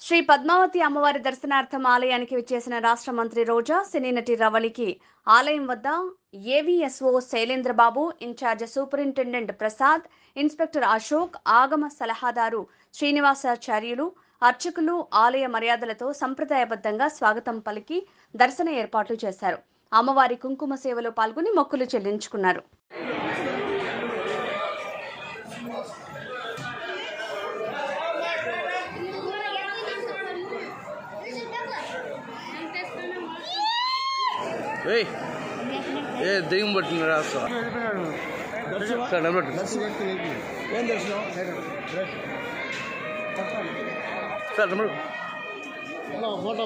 శ్రీ పద్మావతి అమ్మవారి దర్శనార్థం ఆలయానికి విచ్చేసిన రాష్ట్ర మంత్రి రోజా సినీ నటి రవళికి ఆలయం వద్ద AVSO Shailendra Babu in charge superintendent Prasad inspector Ashok ఆగమ సలహాదారు శ్రీనివాసాచార్యులు అర్చకులు ఆలయ మర్యాదలతో సంప్రదాయబద్ధంగా స్వాగతం పలికి దర్శన ఏర్పాట్లు చేశారు అమ్మవారి కుంకుమ సేవలో పాల్గొని మొక్కులు చెల్లించుకున్నారు ఏయ్ ఏ దెయ్యం పట్టిన రాస్తా సార్ నిలబెట్టు ఏం దర్శనం సార్ నిలబడు ఫోటో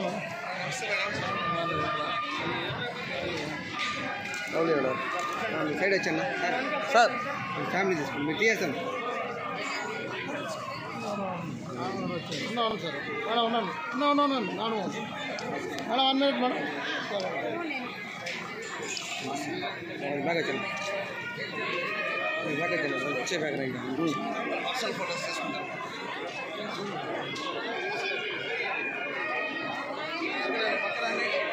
సైడ్ వచ్చాను సార్ ఫ్యామిలీ తీసుకోండి మీరు తీయేస్తాను ఉన్నాను సార్ మేడం ఉన్నాను ఉన్నా ఉన్నాను నాను madam one minute madam bag వచ్చాను బ్యాగ్ వచ్చాను వచ్చే బ్యాగ్ రైట్ అసలు ఫోటోస్ తీసుకుంటాను పక్కన